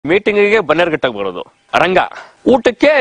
ಮೀಟಿಂಗಿಗೆ ಬನ್ನೇರ್ಘಟ್ಟಕ್ಕೆ ಬರೋದು ರಂಗ ಊಟಕ್ಕೆ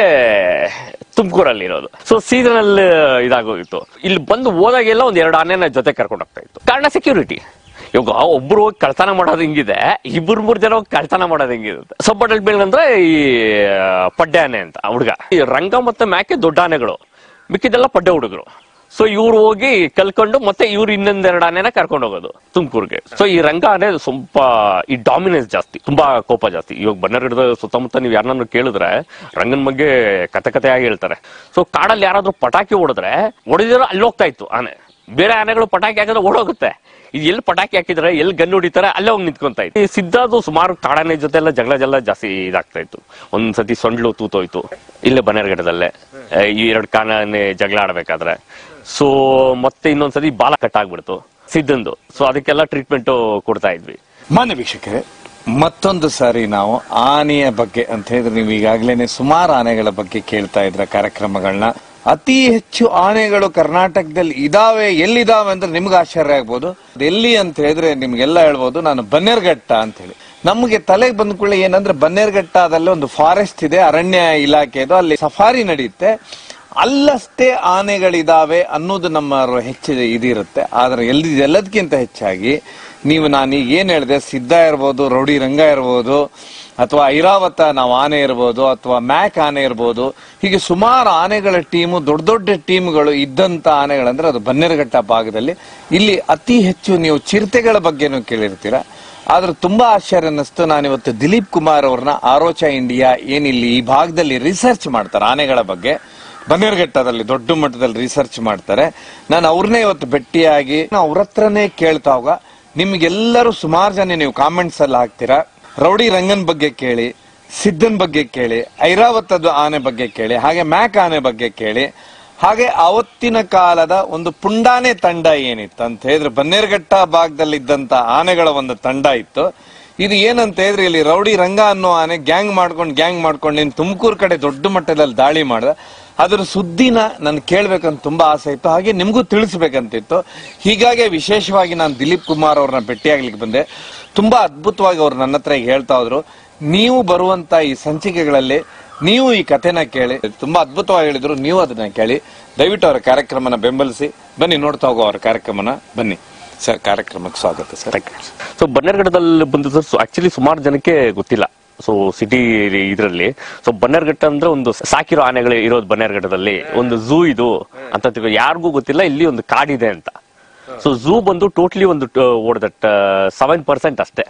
ತುಮಕೂರಲ್ಲಿ ಇರೋದು ಸೊ ಸೀಸನಲ್ ಇದಾಗೋಗಿತ್ತು ಇಲ್ಲಿ ಬಂದು ಹೋದಾಗೆಲ್ಲ ಒಂದ್ ಎರಡು ಆನೆನ ಜೊತೆ ಕರ್ಕೊಂಡು ಹೋಗ್ತಾ ಇತ್ತು ಕಾರಣ ಸೆಕ್ಯೂರಿಟಿ ಇವಾಗ ಒಬ್ರು ಹೋಗಿ ಕಳ್ತನ ಮಾಡೋದು ಹಿಂಗಿದೆ ಇಬ್ಬರು ಮೂರ್ ಜನ ಹೋಗಿ ಕಳ್ತನ ಮಾಡೋದು ಹಿಂಗಿರುತ್ತೆ ಸಬ್ಬಡಲ್ ಬೀಳ್ ಅಂದ್ರೆ ಈ ಆ, ಪಡ್ಡೆ ಆನೆ ಅಂತ ಆ ಹುಡುಗ ಈ ರಂಗ ಮತ್ತೆ ಮ್ಯಾಕೆ ದೊಡ್ಡ ಆನೆಗಳು ಮಿಕ್ಕಿದೆಲ್ಲ ಪಡ್ಡೆ ಹುಡುಗರು ಸೊ ಇವ್ರು ಹೋಗಿ ಕಲ್ಕೊಂಡು ಮತ್ತೆ ಇವ್ರು ಇನ್ನೊಂದೆರಡು ಆನೆನ ಕರ್ಕೊಂಡು ಹೋಗೋದು ತುಮಕೂರ್ಗೆ ಸೊ ಈ ರಂಗ ಆನೆ ಸ್ವಲ್ಪ ಈ ಡಾಮಿನೆನ್ಸ್ ಜಾಸ್ತಿ ತುಂಬಾ ಕೋಪ ಜಾಸ್ತಿ ಇವಾಗ ಬನ್ನರ್ಗಿಡದ ಸುತ್ತಮುತ್ತ ನೀವು ಯಾರನ್ನ ಕೇಳಿದ್ರೆ ರಂಗನ್ ಬಗ್ಗೆ ಕತೆ ಕತೆಯಾಗಿ ಹೇಳ್ತಾರೆ ಸೊ ಕಾಡಲ್ಲಿ ಯಾರಾದ್ರೂ ಪಟಾಕಿ ಹೊಡೆದ್ರೆ ಹೊಡೆದಿರೋ ಅಲ್ಲಿ ಹೋಗ್ತಾ ಇತ್ತು ಆನೆ ಬೇರೆ ಆನೆಗಳು ಪಟಾಕಿ ಹಾಕಿದ್ರೆ ಓಡೋಗುತ್ತೆ ಇದು ಎಲ್ಲಿ ಪಟಾಕಿ ಹಾಕಿದ್ರೆ ಎಲ್ಲಿ ಗನ್ ಹೊಡಿತಾರೆ ಅಲ್ಲೇ ಹೋಗಿ ನಿಂತ್ಕೊಂತ ಇತ್ತು ಈ ಸಿದ್ಧಾದು ಸುಮಾರು ಕಾಡಾನೆ ಜೊತೆ ಎಲ್ಲ ಜಗಳ ಜಗಳ ಜಾಸ್ತಿ ಇದಾಗ್ತಾ ಇತ್ತು ಒಂದ್ ಸತಿ ಸೊಂಡ್ಲು ತೂತೋಯ್ತು ಇಲ್ಲೇ ಬನ್ನೇರ್ಗಡದಲ್ಲೇ ಆ, ಈ ಎರಡು ಕಾಣಾನೆ ಜಗಳ ಆಡ್ಬೇಕಾದ್ರೆ ಸೊ ಮತ್ತೆ ಇನ್ನೊಂದ್ಸತಿ ಬಾಲ ಕಟ್ ಆಗ್ಬಿಡ್ತು ಸಿದ್ದಂದು ಸೊ ಅದಕ್ಕೆಲ್ಲ ಟ್ರೀಟ್ಮೆಂಟ್ ಕೊಡ್ತಾ ಇದ್ವಿ ಮಾನ್ಯ ವೀಕ್ಷಕರೇ ಮತ್ತೊಂದು ಸಾರಿ ನಾವು ಆನೆಯ ಬಗ್ಗೆ ಅಂತ ಹೇಳಿದ್ರೆ ನೀವು ಈಗಾಗಲೇ ಸುಮಾರು ಆನೆಗಳ ಬಗ್ಗೆ ಕೇಳ್ತಾ ಇದ್ರ ಕಾರ್ಯಕ್ರಮಗಳನ್ನ ಅತಿ ಹೆಚ್ಚು ಆನೆಗಳು ಕರ್ನಾಟಕದಲ್ಲಿ ಇದಾವೆ ಎಲ್ಲಿದಾವೆ ಅಂದ್ರೆ ನಿಮ್ಗೆ ಆಶ್ಚರ್ಯ ಆಗ್ಬೋದು ಅದು ಎಲ್ಲಿ ಅಂತ ಹೇಳಿದ್ರೆ ನಿಮ್ಗೆಲ್ಲ ಹೇಳ್ಬೋದು ನಾನು ಬನ್ನೇರ್ಘಟ್ಟ ಅಂತ ಹೇಳಿ ನಮಗೆ ತಲೆಗೆ ಬಂದ ಕೂಡಲೇ ಏನಂದ್ರೆ ಬನ್ನೇರ್ಘಟ್ಟದಲ್ಲಿ ಒಂದು ಫಾರೆಸ್ಟ್ ಇದೆ ಅರಣ್ಯ ಇಲಾಖೆ ಇದು ಅಲ್ಲಿ ಸಫಾರಿ ನಡೆಯುತ್ತೆ ಅಲ್ಲಷ್ಟೇ ಆನೆಗಳಿದಾವೆ ಅನ್ನೋದು ನಮ್ಮ ಹೆಚ್ಚು ಇದಿರುತ್ತೆ ಆದ್ರೆ ಎಲ್ಲಿ ಎಲ್ಲದಕ್ಕಿಂತ ಹೆಚ್ಚಾಗಿ ನೀವು ನಾನು ಈಗ ಏನ್ ಹೇಳಿದೆ ಸಿದ್ಧ ಇರ್ಬೋದು ರೌಡಿ ರಂಗ ಇರ್ಬೋದು ಅಥವಾ ಐರಾವತ ನಾವು ಆನೆ ಇರ್ಬೋದು ಅಥವಾ ಮ್ಯಾಕ್ ಆನೆ ಇರ್ಬೋದು ಹೀಗೆ ಸುಮಾರು ಆನೆಗಳ ಟೀಮು ದೊಡ್ಡ ದೊಡ್ಡ ಟೀಮ್ಗಳು ಇದ್ದಂತ ಆನೆಗಳಂದ್ರೆ ಅದು ಬನ್ನೇರಘಟ್ಟ ಭಾಗದಲ್ಲಿ ಇಲ್ಲಿ ಅತಿ ಹೆಚ್ಚು ನೀವು ಚಿರತೆಗಳ ಬಗ್ಗೆನೂ ಕೇಳಿರ್ತೀರಾ ಆದ್ರೆ ತುಂಬಾ ಆಶ್ಚರ್ಯ ಅನ್ನಿಸ್ತು ನಾನಿವತ್ತು ದಿಲೀಪ್ ಕುಮಾರ್ ಅವ್ರನ್ನ ಆರೋಚ ಇಂಡಿಯಾ ಏನಿಲ್ಲಿ ಈ ಭಾಗದಲ್ಲಿ ರಿಸರ್ಚ್ ಮಾಡ್ತಾರೆ ಆನೆಗಳ ಬಗ್ಗೆ ಬನ್ನೇರ್ಘಟ್ಟದಲ್ಲಿ ದೊಡ್ಡ ಮಟ್ಟದಲ್ಲಿ ರಿಸರ್ಚ್ ಮಾಡ್ತಾರೆ ನಾನು ಅವ್ರನ್ನೇ ಇವತ್ತು ಭೇಟಿಯಾಗಿ ಅವ್ರ ಹತ್ರನೇ ಕೇಳ್ತಾ ಹೋಗ ನಿಮ್ಗೆಲ್ಲರೂ ಸುಮಾರು ಜನ ನೀವು ಕಾಮೆಂಟ್ಸ್ ಅಲ್ಲಿ ಹಾಕ್ತೀರಾ ರೌಡಿ ರಂಗನ್ ಬಗ್ಗೆ ಕೇಳಿ ಸಿದ್ದನ್ ಬಗ್ಗೆ ಕೇಳಿ ಐರಾವತದ ಆನೆ ಬಗ್ಗೆ ಕೇಳಿ ಹಾಗೆ ಮ್ಯಾಕ್ ಆನೆ ಬಗ್ಗೆ ಕೇಳಿ ಹಾಗೆ ಅವತ್ತಿನ ಕಾಲದ ಒಂದು ಪುಂಡಾನೆ ತಂಡ ಏನಿತ್ತು ಅಂತ ಹೇಳಿದ್ರೆ ಬನ್ನೇರ್ಘಟ್ಟ ಭಾಗದಲ್ಲಿ ಇದ್ದಂತ ಆನೆಗಳ ಒಂದು ತಂಡ ಇತ್ತು ಇದು ಏನಂತ ಹೇಳಿದ್ರೆ ಇಲ್ಲಿ ರೌಡಿ ರಂಗ ಅನ್ನೋ ಆನೆ ಗ್ಯಾಂಗ್ ಮಾಡ್ಕೊಂಡು ಗ್ಯಾಂಗ್ ಮಾಡ್ಕೊಂಡು ನೀನು ತುಮಕೂರು ಕಡೆ ದೊಡ್ಡ ಮಟ್ಟದಲ್ಲಿ ದಾಳಿ ಮಾಡ್ದ ಅದ್ರ ಸುದ್ದಿನ ನಾನು ಕೇಳ್ಬೇಕಂತ ತುಂಬಾ ಆಸೆ ಇತ್ತು ಹಾಗೆ ನಿಮಗೂ ತಿಳಿಸ್ಬೇಕಂತಿತ್ತು ಹೀಗಾಗಿ ವಿಶೇಷವಾಗಿ ನಾನು ದಿಲೀಪ್ ಕುಮಾರ್ ಅವ್ರನ್ನ ಭೇಟಿಯಾಗ್ಲಿಕ್ಕೆ ಬಂದೆ ತುಂಬಾ ಅದ್ಭುತವಾಗಿ ಅವ್ರು ನನ್ನ ಹತ್ರ ಈಗ ಹೇಳ್ತಾ ಹೋದ್ರು ನೀವು ಬರುವಂತ ಈ ಸಂಚಿಕೆಗಳಲ್ಲಿ ನೀವು ಈ ಕಥೆನ ಕೇಳಿ ತುಂಬಾ ಅದ್ಭುತವಾಗಿ ಹೇಳಿದ್ರು ನೀವು ಅದನ್ನ ಕೇಳಿ ದಯವಿಟ್ಟು ಅವರ ಕಾರ್ಯಕ್ರಮನ ಬೆಂಬಲಿಸಿ ಬನ್ನಿ ನೋಡ್ತಾ ಹೋಗೋ ಅವರ ಕಾರ್ಯಕ್ರಮನ ಬನ್ನಿ ಸರ್ ಕಾರ್ಯಕ್ರಮಕ್ಕೆ ಸ್ವಾಗತ ಸರ್ ಸೊ ಬನ್ನೇರ್ಘಟ್ಟದಲ್ಲಿ ಬಂದಿದ್ದು ಆಕ್ಚುಲಿ ಸುಮಾರು ಜನಕ್ಕೆ ಗೊತ್ತಿಲ್ಲ ಸೊ ಸಿಟಿ ಇದರಲ್ಲಿ ಸೊ ಬನ್ನೇರ್ಘಟ್ಟ ಅಂದ್ರೆ ಒಂದು ಸಾಕಿರೋ ಆನೆಗಳು ಇರೋದು ಬನ್ನೇರ್ಘಟ್ಟದಲ್ಲಿ ಒಂದು ಝೂ ಇದು ಅಂತ ತಿಳ್ಕೊ- ಯಾರಿಗೂ ಗೊತ್ತಿಲ್ಲ ಇಲ್ಲಿ ಒಂದು ಕಾಡಿದೆ ಅಂತ ಸೊ ಝೂ ಬಂದು ಟೋಟ್ಲಿ ಒಂದು ಓಡ್ದಟ್ ಸೆವೆನ್ ಪರ್ಸೆಂಟ್ ಅಷ್ಟೇ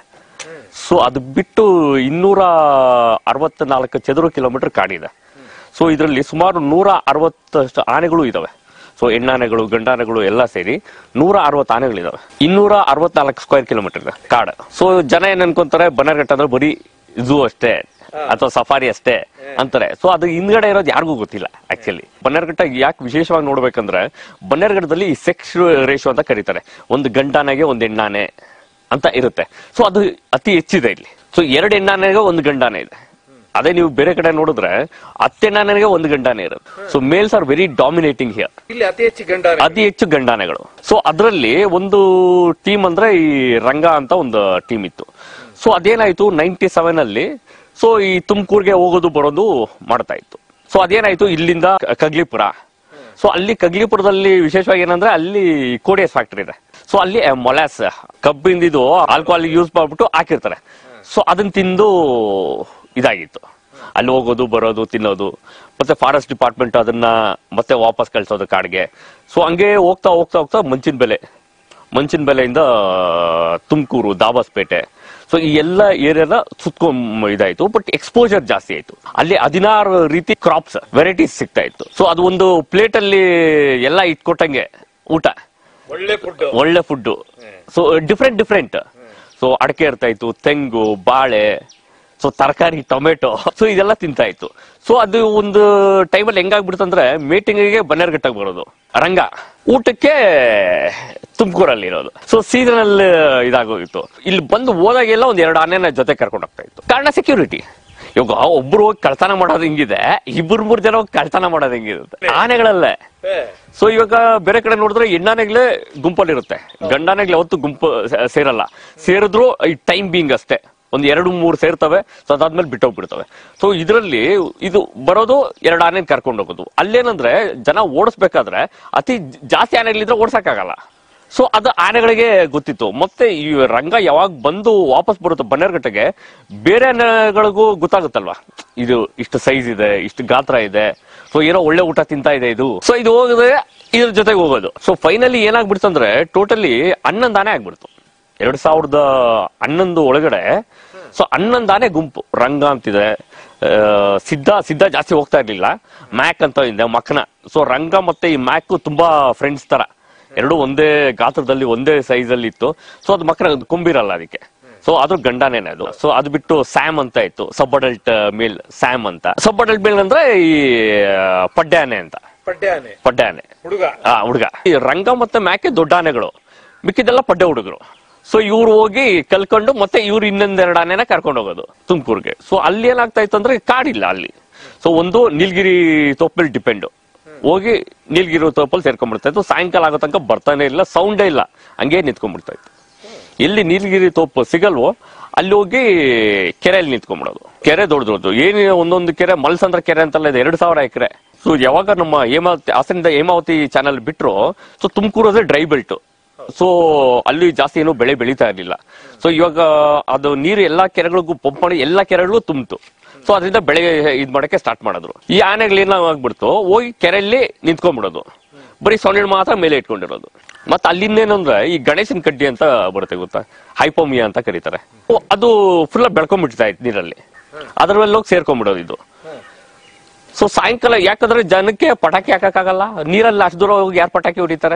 ಸೊ ಅದು ಬಿಟ್ಟು ಇನ್ನೂರ ಅರವತ್ನಾಲ್ಕು ಚದುರ ಕಿಲೋಮೀಟರ್ ಕಾಡಿದೆ ಸೊ ಇದರಲ್ಲಿ ಸುಮಾರು ನೂರ ಅರವತ್ತಷ್ಟು ಆನೆಗಳು ಇದಾವೆ ಸೊ ಹೆಣ್ಣಾನೆಗಳು ಗಂಡಾನೆಗಳು ಎಲ್ಲ ಸೇರಿ ನೂರ ಅರವತ್ತು ಆನೆಗಳಿದಾವೆ ಇನ್ನೂರ ಅರವತ್ನಾಲ್ಕು ಸ್ಕ್ವೇರ್ ಕಿಲೋಮೀಟರ್ ಇದೆ ಕಾಡು ಸೊ ಜನ ಏನ್ ಅನ್ಕೊಂತಾರೆ ಬನ್ನೇರ್ಘಟ್ಟ ಅಂದ್ರೆ ಬರೀ ಝೂ ಅಷ್ಟೇ ಅಥವಾ ಸಫಾರಿ ಅಷ್ಟೇ ಅಂತಾರೆ ಸೊ ಅದು ಹಿಂದ್ಗಡೆ ಇರೋದು ಯಾರಿಗೂ ಗೊತ್ತಿಲ್ಲ ಆಕ್ಚುಲಿ ಬನ್ನೇರ್ಘಟ್ಟ ಯಾಕೆ ವಿಶೇಷವಾಗಿ ನೋಡ್ಬೇಕಂದ್ರೆ ಬನ್ನೇರ್ಘಟ್ಟದಲ್ಲಿ ಸೆಕ್ಸ್ ರೇಷೋ ಅಂತ ಕರೀತಾರೆ ಒಂದು ಗಂಡಾನೆಗೆ ಒಂದು ಹೆಣ್ಣಾನೆ ಅಂತ ಇರುತ್ತೆ ಸೊ ಅದು ಅತಿ ಹೆಚ್ಚಿದೆ ಇಲ್ಲಿ ಸೊ ಎರಡು ಹೆಣ್ಣಾನೆಗೆ ಒಂದು ಗಂಡಾನೆ ಇದೆ ಅದೇ ನೀವು ಬೇರೆ ಕಡೆ ನೋಡಿದ್ರೆ ಹತ್ತೆಣ್ಣಾನೆಗೆ ಒಂದು ಗಂಡಾನೆ ಇರುತ್ತೆ so males are very dominating here ಇಲ್ಲಿ ಅತಿ ಹೆಚ್ಚು ಗಂಡ ಅತಿ ಹೆಚ್ಚು ಗಂಡಾನೆಗಳು ಸೊ ಅದರಲ್ಲಿ ಒಂದು ಟೀಮ್ ಅಂದ್ರೆ ಈ ರಂಗ ಅಂತ ಒಂದು ಟೀಮ್ ಇತ್ತು ಸೊ ಅದೇನಾಯ್ತು ನೈನ್ಟಿ ಸೆವೆನ್ ಅಲ್ಲಿ ಸೊ ಈ ತುಮಕೂರ್ಗೆ ಹೋಗೋದು ಬರೋದು ಮಾಡ್ತಾ ಇತ್ತು ಸೊ ಅದೇನಾಯ್ತು ಇಲ್ಲಿಂದ ಕ- ಕಗ್ಲಿಪುರ ಸೊ ಅಲ್ಲಿ ಕಗ್ಲಿಪುರದಲ್ಲಿ ವಿಶೇಷವಾಗಿ ಏನಂದ್ರೆ ಅಲ್ಲಿ ಕೋಡಿಯಸ್ ಫ್ಯಾಕ್ಟರಿ ಇದೆ ಸೊ ಅಲ್ಲಿ ಮೊಲಾಸ್ ಕಬ್ಬಿಂದಿದು ಆಲ್ಕೋಹಾಲ್ ಯೂಸ್ ಮಾಡ್ಬಿಟ್ಟು ಹಾಕಿರ್ತಾರೆ ಸೊ ಅದನ್ನ ತಿಂದು ಇದಾಗಿತ್ತು ಅಲ್ಲಿ ಹೋಗೋದು ಬರೋದು ತಿನ್ನೋದು ಮತ್ತೆ ಫಾರೆಸ್ಟ್ ಡಿಪಾರ್ಟ್ಮೆಂಟ್ ಅದನ್ನ ಮತ್ತೆ ವಾಪಸ್ ಕಳ್ಸೋದು ಕಾಡಿಗೆ ಸೊ ಹಂಗೆ ಹೋಗ್ತಾ ಹೋಗ್ತಾ ಹೋಗ್ತಾ ಮಂಚಿನ ಬೆಲೆ ಮಂಚಿನ ಬೆಲೆಯಿಂದ ತುಮಕೂರು ದಾಬಾಸ್ಪೇಟೆ ಸೊ ಈ ಎಲ್ಲ ಏರಿಯಾದ ಸುತ್ಕೊಂಡ್ ಇದಾಯ್ತು ಬಟ್ ಎಕ್ಸ್ಪೋಜರ್ ಜಾಸ್ತಿ ಆಯ್ತು ಅಲ್ಲಿ ಹದಿನಾರು ರೀತಿ ಕ್ರಾಪ್ಸ್ ವೆರೈಟೀಸ್ ಸಿಗ್ತಾ ಇತ್ತು ಸೊ ಅದು ಒಂದು ಪ್ಲೇಟ್ ಅಲ್ಲಿ ಎಲ್ಲ ಇಟ್ಕೊಟ್ಟಂಗೆ ಊಟ ಒಳ್ಳೆ ಫುಡ್ ಒಳ್ಳೆ food so different different so ಅಡಕೆ ಇರ್ತಾ ಇತ್ತು ತೆಂಗು ಬಾಳೆ ಸೊ ತರಕಾರಿ ಟೊಮೆಟೊ ಸೊ ಇದೆಲ್ಲ ತಿಂತಾ ಇತ್ತು ಸೊ ಅದು ಒಂದು ಟೈಮಲ್ಲಿ ಹೆಂಗಾಗ್ಬಿಡ್ತಂದ್ರೆ ಮೀಟಿಂಗಿಗೆ ಬನ್ನೇರ್ಘಟ್ಟಕ್ಕೆ ಬರೋದು ರಂಗ ಊಟಕ್ಕೆ ತುಮಕೂರಲ್ಲಿ ಇರೋದು ಸೊ ಸೀಸನಲ್ ಇದಾಗೋಗಿತ್ತು ಇಲ್ಲಿ ಬಂದು ಹೋದಾಗೆಲ್ಲ ಒಂದ್ ಎರಡು ಆನೆನ ಜೊತೆ ಕರ್ಕೊಂಡು ಹೋಗ್ತಾ ಇತ್ತು ಕಾರಣ ಸೆಕ್ಯೂರಿಟಿ ಇವಾಗ ಒಬ್ರು ಹೋಗಿ ಕಳ್ತನ ಮಾಡೋದು ಹಿಂಗಿದೆ ಇಬ್ಬರು ಮೂರ್ ಜನ ಹೋಗಿ ಕಳ್ತನ ಮಾಡೋದು ಹಿಂಗಿರುತ್ತೆ ಆನೆಗಳಲ್ಲೇ ಸೊ ಇವಾಗ ಬೇರೆ ಕಡೆ ನೋಡಿದ್ರೆ ಹೆಣ್ಣಾನೆಗಳೇ ಗುಂಪಲ್ಲಿ ಇರುತ್ತೆ ಗಂಡಾನೆಗಳು ಯಾವತ್ತು ಗುಂಪು ಸೇ- ಸೇರಲ್ಲ ಸೇರಿದ್ರು ಈ ಟೈಮ್ ಬೀಂಗ್ ಅಷ್ಟೇ ಒಂದ್ ಎರಡು ಮೂರು ಸೇರ್ತವೆ ಸೊ ಅದಾದ್ಮೇಲೆ ಬಿಟ್ಟೋಗ್ಬಿಡ್ತವೆ ಸೊ ಇದರಲ್ಲಿ ಇದು ಬರೋದು ಎರಡು ಆನೆ ಕರ್ಕೊಂಡು ಹೋಗೋದು ಅಲ್ಲೇನಂದ್ರೆ ಜನ ಓಡಿಸ್ಬೇಕಾದ್ರೆ ಅತಿ ಜಾಸ್ತಿ ಆನೆಗಳಿದ್ರೆ ಓಡ್ಸಕ್ಕಾಗಲ್ಲ ಸೊ ಅದು ಆನೆಗಳಿಗೆ ಗೊತ್ತಿತ್ತು ಮತ್ತೆ ಈ ರಂಗ ಯಾವಾಗ ಬಂದು ವಾಪಸ್ ಬರುತ್ತೋ ಬನ್ನೇರ್ಘಟ್ಟಗೆ ಬೇರೆ ಆನೆಗಳಿಗೂ ಗೊತ್ತಾಗುತ್ತಲ್ವಾ ಇದು ಇಷ್ಟು ಸೈಜ್ ಇದೆ ಇಷ್ಟು ಗಾತ್ರ ಇದೆ ಸೊ ಏನೋ ಒಳ್ಳೆ ಊಟ ತಿಂತಾ ಇದೆ ಇದು ಸೊ ಇದು ಹೋಗಿದ್ರೆ ಇದ್ರ ಜೊತೆಗೆ ಹೋಗೋದು ಸೊ ಫೈನಲಿ ಏನಾಗ್ಬಿಡ್ತು ಅಂದ್ರೆ ಟೋಟಲಿ ಹನ್ನೊಂದು ಆನೆ ಆಗ್ಬಿಡ್ತು ಎರಡ್ ಸಾವಿರದ ಹನ್ನೊಂದು ಒಳಗಡೆ ಸೊ ಹನ್ನೊಂದು ಆನೆ ಗುಂಪು ರಂಗ ಅಂತಿದೆ ಆ, ಸಿದ್ಧ ಸಿದ್ಧ ಜಾಸ್ತಿ ಹೋಗ್ತಾ ಇರ್ಲಿಲ್ಲ ಮ್ಯಾಕ್ ಅಂತ ಇದೆ ಮಕ್ನ ಸೊ ರಂಗ ಮತ್ತೆ ಈ ಮ್ಯಾಕ್ ತುಂಬಾ ಫ್ರೆಂಡ್ಸ್ ತರ ಎರಡು ಒಂದೇ ಗಾತ್ರದಲ್ಲಿ ಒಂದೇ ಸೈಜ್ ಅಲ್ಲಿ ಇತ್ತು ಸೊ ಅದು ಮಕ್ನ ಕೊಂಬಿರಲ್ಲ ಅದಕ್ಕೆ ಸೊ ಅದು ಗಂಡನೇನೆ ಅದು ಸೊ ಅದು ಬಿಟ್ಟು ಸ್ಯಾಮ್ ಅಂತ ಇತ್ತು ಸಬ್ ಅಡಲ್ಟ್ ಮೇಲ್ ಸ್ಯಾಮ್ ಅಂತ ಸಬ್ ಅಡಲ್ಟ್ ಮೇಲ್ ಅಂದ್ರೆ ಈ ಆ, ಪಡ್ಡೆ ಆನೆ ಅಂತ ಪಡ್ಡೆ ಆನೆ ಪಡ್ಡೆ ಆನೆ ಹುಡುಗ ಆ ಹುಡುಗ ಈ ರಂಗ ಮತ್ತೆ ಮ್ಯಾಕೆ ದೊಡ್ಡ ಆನೆಗಳು ಮಿಕ್ಕಿದೆಲ್ಲ ಪಡ್ಡೆ ಹುಡುಗರು ಸೊ ಇವ್ರು ಹೋಗಿ ಕಲ್ಕೊಂಡು ಮತ್ತೆ ಇವ್ರು ಇನ್ನೊಂದೆರಡು ಆನೆನ ಕರ್ಕೊಂಡು ಹೋಗೋದು ತುಮಕೂರ್ಗೆ ಸೊ ಅಲ್ಲಿ ಏನಾಗ್ತಾ ಇತ್ತು ಅಂದ್ರೆ ಕಾಡಿಲ್ಲ ಅಲ್ಲಿ ಸೊ ಒಂದು ನೀಲಗಿರಿ ತೋಪ್ ಮೇಲೆ ಡಿಪೆಂಡ್ ಹೋಗಿ ನೀಲಗಿರಿ ತೋಪಲ್ಲಿ ಸೇರ್ಕೊಂಡ್ಬಿಡ್ತಾ ಇತ್ತು ಸಾಯಂಕಾಲ ಆಗೋ ತನಕ ಬರ್ತಾನೆ ಇಲ್ಲ ಸೌಂಡೇ ಇಲ್ಲ ಹಂಗೆ ನಿಂತ್ಕೊಂಡ್ಬಿಡ್ತಾ ಇತ್ತು ಎಲ್ಲಿ ನೀಲಗಿರಿ ತೋಪು ಸಿಗಲ್ವೋ ಅಲ್ಲಿ ಹೋಗಿ ಕೆರೆಯಲ್ಲಿ ನಿಂತ್ಕೊಂಡ್ಬಿಡೋದು ಕೆರೆ ದೊಡ್ಡ ದೊಡ್ಡದು ಏನು ಒಂದೊಂದು ಕೆರೆ ಮಲ್ಸಂದ್ರ ಕೆರೆ ಅಂತೆಲ್ಲ ಇದೆ ಎರಡು ಸಾವಿರ ಎಕರೆ ಸೊ ಯಾವಾಗ ನಮ್ಮ ಹೇಮಾವತಿ ಹಾಸನದಿಂದ ಹೇಮಾವತಿ ಚಾನಲ್ ಬಿಟ್ರು ಸೊ ತುಮಕೂರು ಅಂದ್ರೆ ಡ್ರೈ ಬೆಲ್ಟ್ ಸೊ ಅಲ್ಲಿ ಜಾಸ್ತಿ ಏನು ಬೆಳೆ ಬೆಳೀತಾ ಇರ್ಲಿಲ್ಲ ಸೊ ಇವಾಗ ಅದು ನೀರು ಎಲ್ಲಾ ಕೆರೆಗಳಿಗೂ ಪಂಪ್ ಮಾಡಿ ಎಲ್ಲಾ ಕೆರೆಗಳಿಗೂ ತುಂಬಿತು ಸೊ ಅದರಿಂದ ಬೆಳೆ ಇದ್ ಮಾಡಕ್ಕೆ ಸ್ಟಾರ್ಟ್ ಮಾಡಿದ್ರು ಈ ಆನೆಗಳು ಏನಾಗ್ಬಿಡ್ತು ಹೋಗಿ ಕೆರೆಯಲ್ಲಿ ನಿಂತ್ಕೊಂಡ್ಬಿಡೋದು ಬರೀ ಸೊನ್ನೆ ಮಾತ್ರ ಮೇಲೆ ಇಟ್ಕೊಂಡಿರೋದು ಮತ್ತೆ ಅಲ್ಲಿಂದೇನಂದ್ರೆ ಈ ಗಣೇಶನ್ ಕಡ್ಡಿ ಅಂತ ಬರುತ್ತೆ ಗೊತ್ತಾ ಹೈಪೋಮಿಯಾ ಅಂತ ಕರೀತಾರೆ ಓ, ಅದು ಫುಲ್ ಬೆಳ್ಕೊಂಡ್ಬಿಡ್ತಾ ಇತ್ತು ನೀರಲ್ಲಿ ಅದ್ರ ಮೇಲೆ ಹೋಗಿ ಸೇರ್ಕೊಂಡ್ಬಿಡೋದು ಇದು ಸೊ ಸಾಯಂಕಾಲ ಯಾಕಂದ್ರೆ ಜನಕ್ಕೆ ಪಟಾಕಿ ಹಾಕಕ್ಕಾಗಲ್ಲ ನೀರಲ್ಲಿ ಅಷ್ಟು ದೂರ ಹೋಗಿ ಯಾರು ಪಟಾಕಿ ಹೊಡಿತಾರೆ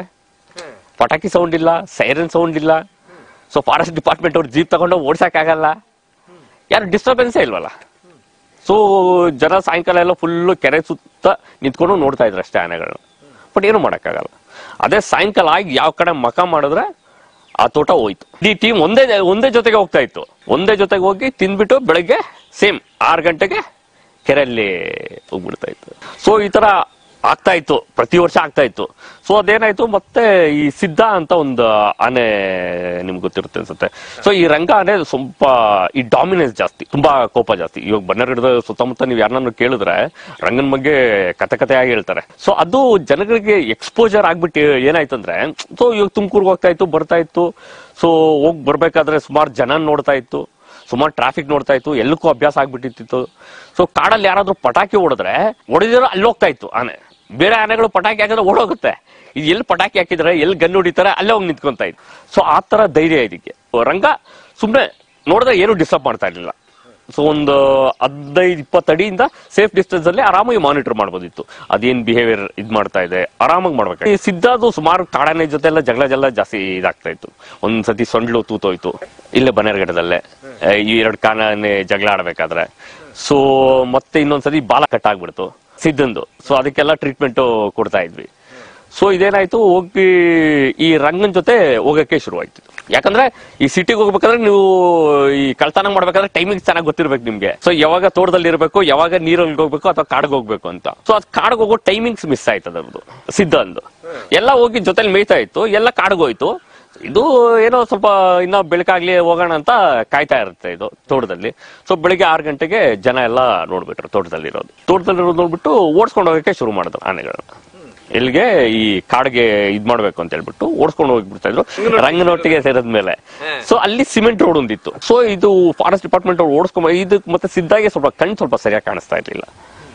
ಪಟಾಕಿ ಸೌಂಡ್ ಇಲ್ಲ ಸೈರನ್ ಸೌಂಡ್ ಇಲ್ಲ ಸೊ ಫಾರೆಸ್ಟ್ ಡಿಪಾರ್ಟ್ಮೆಂಟ್ ಅವ್ರು ಜೀಪ್ ತಗೊಂಡು ಓಡ್ಸಕ್ಕಾಗಲ್ಲ ಯಾರು ಡಿಸ್ಟರ್ಬೆನ್ಸೇ ಇಲ್ವಲ್ಲ ಸೊ ಜನ ಸಾಯಂಕಾಲ ಎಲ್ಲ ಫುಲ್ಲು ಕೆರೆ ಸುತ್ತ ನಿಂತ್ಕೊಂಡು ನೋಡ್ತಾ ಇದ್ರು ಅಷ್ಟೇ ಆನೆಗಳನ್ನ ಬಟ್ ಏನು ಮಾಡೋಕ್ಕಾಗಲ್ಲ ಅದೇ ಸಾಯಂಕಾಲ ಆಗಿ ಯಾವ ಕಡೆ ಮಕ ಮಾಡಿದ್ರೆ ಆ ತೋಟ ಹೋಯ್ತು ಈ ಟೀಮ್ ಒಂದೇ ಒಂದೇ ಜೊತೆಗೆ ಹೋಗ್ತಾ ಇತ್ತು ಒಂದೇ ಜೊತೆಗೆ ಹೋಗಿ ತಿಂದ್ಬಿಟ್ಟು ಬೆಳಗ್ಗೆ ಸೇಮ್ ಆರು ಗಂಟೆಗೆ ಕೆರೆಯಲ್ಲಿ ಹೋಗ್ಬಿಡ್ತಾ ಇತ್ತು ಸೊ ಈ ತರ ಆಗ್ತಾ ಇತ್ತು ಪ್ರತಿ ವರ್ಷ ಆಗ್ತಾ ಇತ್ತು ಸೊ ಅದೇನಾಯ್ತು ಮತ್ತೆ ಈ ಸಿದ್ಧ ಅಂತ ಒಂದು ಆನೆ ನಿಮ್ಗೆ ಗೊತ್ತಿರುತ್ತೆ ಅನ್ಸುತ್ತೆ ಸೊ ಈ ರಂಗ ಆನೆ ಸ್ವಲ್ಪ ಈ ಡಾಮಿನೆನ್ಸ್ ಜಾಸ್ತಿ ತುಂಬಾ ಕೋಪ ಜಾಸ್ತಿ ಇವಾಗ ಬನ್ನರ್ಗಿಡದ ಸುತ್ತಮುತ್ತ ನೀವು ಯಾರನ್ನ ಕೇಳಿದ್ರೆ ರಂಗನ ಬಗ್ಗೆ ಕತೆ ಕತೆಯಾಗಿ ಹೇಳ್ತಾರೆ ಸೊ ಅದು ಜನಗಳಿಗೆ ಎಕ್ಸ್ಪೋಜರ್ ಆಗ್ಬಿಟ್ಟು ಏನಾಯ್ತು ಅಂದ್ರೆ ಸೊ ಇವಾಗ ತುಮಕೂರ್ಗೆ ಹೋಗ್ತಾ ಇತ್ತು ಬರ್ತಾ ಇತ್ತು ಸೊ ಹೋಗ್ ಬರ್ಬೇಕಾದ್ರೆ ಸುಮಾರು ಜನ ನೋಡ್ತಾ ಇತ್ತು ಸುಮಾರು ಟ್ರಾಫಿಕ್ ನೋಡ್ತಾ ಇತ್ತು ಎಲ್ಲಕ್ಕೂ ಅಭ್ಯಾಸ ಆಗ್ಬಿಟ್ಟಿತ್ತು ಸೊ ಕಾಡಲ್ಲಿ ಯಾರಾದ್ರೂ ಪಟಾಕಿ ಹೊಡೆದ್ರೆ ಹೊಡೆದಿರೋ ಅಲ್ಲಿ ಹೋಗ್ತಾ ಇತ್ತು ಆನೆ ಬೇರೆ ಆನೆಗಳು ಪಟಾಕಿ ಹಾಕಿದ್ರೆ ಓಡೋಗುತ್ತೆ ಇದು ಎಲ್ಲಿ ಪಟಾಕಿ ಹಾಕಿದ್ರೆ ಎಲ್ಲಿ ಗನ್ ಹೊಡಿತಾರೆ ಅಲ್ಲೇ ಹೋಗಿ ನಿಂತ್ಕೊಂತ ಇತ್ತು ಸೊ ಆ ತರ ಧೈರ್ಯ ಇದಕ್ಕೆ ರಂಗ ಸುಮ್ನೆ ನೋಡಿದ್ರೆ ಏನು ಡಿಸ್ಟರ್ಬ್ ಮಾಡ್ತಾ ಇರ್ಲಿಲ್ಲ ಸೊ ಒಂದು ಹದಿನೈದು ಇಪ್ಪತ್ತು ಅಡಿಯಿಂದ ಸೇಫ್ ಡಿಸ್ಟೆನ್ಸ್ ಅಲ್ಲಿ ಆರಾಮಾಗಿ ಮಾನಿಟರ್ ಮಾಡ್ಬೋದಿತ್ತು ಅದೇನ್ ಬಿಹೇವಿಯರ್ ಇದ್ ಮಾಡ್ತಾ ಇದೆ ಆರಾಮಾಗಿ ಮಾಡ್ಬೇಕು ಈ ಸಿದ್ಧಾದು ಸುಮಾರು ಕಾಡಾನೆ ಜೊತೆ ಎಲ್ಲ ಜಗಳ ಜಗಳ ಜಾಸ್ತಿ ಇದಾಗ್ತಾ ಇತ್ತು ಒಂದ್ ಸತಿ ಸೊಂಡ್ಲು ತೂತೋಯ್ತು ಇಲ್ಲೇ ಬನ್ನೇರ್ಘಟ್ಟದಲ್ಲೇ ಆ, ಈ ಎರಡು ಕಾಡಾನೆ ಜಗಳ ಆಡ್ಬೇಕಾದ್ರೆ ಸೊ ಮತ್ತೆ ಇನ್ನೊಂದ್ಸತಿ ಬಾಲ ಕಟ್ ಆಗ್ಬಿಡ್ತು ಸಿದ್ಧಂದು ಸೊ ಅದಕ್ಕೆಲ್ಲ ಟ್ರೀಟ್ಮೆಂಟ್ ಕೊಡ್ತಾ ಇದ್ವಿ ಸೊ ಇದೇನಾಯ್ತು ಹೋಗಿ ಈ ರಂಗನ್ ಜೊತೆ ಹೋಗಕ್ಕೆ ಶುರುವಾಯ್ತು ಯಾಕಂದ್ರೆ ಈ ಸಿಟಿಗೆ ಹೋಗ್ಬೇಕಾದ್ರೆ ನೀವು ಈ ಕಳ್ತನ ಮಾಡ್ಬೇಕಾದ್ರೆ ಟೈಮಿಂಗ್ ಚೆನ್ನಾಗಿ ಗೊತ್ತಿರ್ಬೇಕು ನಿಮ್ಗೆ ಸೊ ಯಾವಾಗ ತೋಟದಲ್ಲಿ ಇರಬೇಕು ಯಾವಾಗ ನೀರಲ್ಲಿ ಹೋಗ್ಬೇಕು ಅಥವಾ ಕಾಡಿಗೆ ಹೋಗ್ಬೇಕು ಅಂತ ಸೊ ಅದ್ ಕಾಡಿಗೆ ಹೋಗೋ ಟೈಮಿಂಗ್ಸ್ ಮಿಸ್ ಆಯ್ತು ಅದ್ರದ್ದು ಸಿದ್ಧ ಅಂದು ಎಲ್ಲ ಹೋಗಿ ಜೊತೆಲಿ ಮೇಯ್ತಾ ಇತ್ತು ಎಲ್ಲ ಕಾಡಿಗೆ ಹೋಯ್ತು ಇದು ಏನೋ ಸ್ವಲ್ಪ ಇನ್ನ ಬೆಳಕಾಗ್ಲಿ ಹೋಗೋಣ ಅಂತ ಕಾಯ್ತಾ ಇರುತ್ತೆ ಇದು ತೋಟದಲ್ಲಿ ಸೊ ಬೆಳಿಗ್ಗೆ ಆರು ಗಂಟೆಗೆ ಜನ ಎಲ್ಲ ನೋಡ್ಬಿಟ್ರು ತೋಟದಲ್ಲಿ ಇರೋದು ತೋಟದಲ್ಲಿ ಇರೋದು ನೋಡ್ಬಿಟ್ಟು ಓಡಿಸ್ಕೊಂಡು ಹೋಗಕ್ಕೆ ಶುರು ಮಾಡಿದ್ರು ಆನೆಗಳನ್ನ ಇಲ್ಲಿಗೆ ಈ ಕಾಡಿಗೆ ಇದ್ ಮಾಡ್ಬೇಕು ಅಂತ ಹೇಳ್ಬಿಟ್ಟು ಓಡಿಸ್ಕೊಂಡು ಹೋಗ್ಬಿಡ್ತಾ ಇದ್ರು ರಂಗನೊಟ್ಟಿಗೆ ಸೇರಿದ್ಮೇಲೆ ಸೊ ಅಲ್ಲಿ ಸಿಮೆಂಟ್ ರೋಡ್ ಒಂದಿತ್ತು ಸೊ ಇದು ಫಾರೆಸ್ಟ್ ಡಿಪಾರ್ಟ್ಮೆಂಟ್ ಅವ್ರು ಓಡಿಸ್ಕೊಂಡ್ ಇದಕ್ಕೆ ಮತ್ತೆ ಸಿದ್ಧಾಗೆ ಸ್ವಲ್ಪ ಕಣ್ಣು ಸ್ವಲ್ಪ ಸರಿಯಾಗಿ ಕಾಣಿಸ್ತಾ ಇರ್ಲಿಲ್ಲ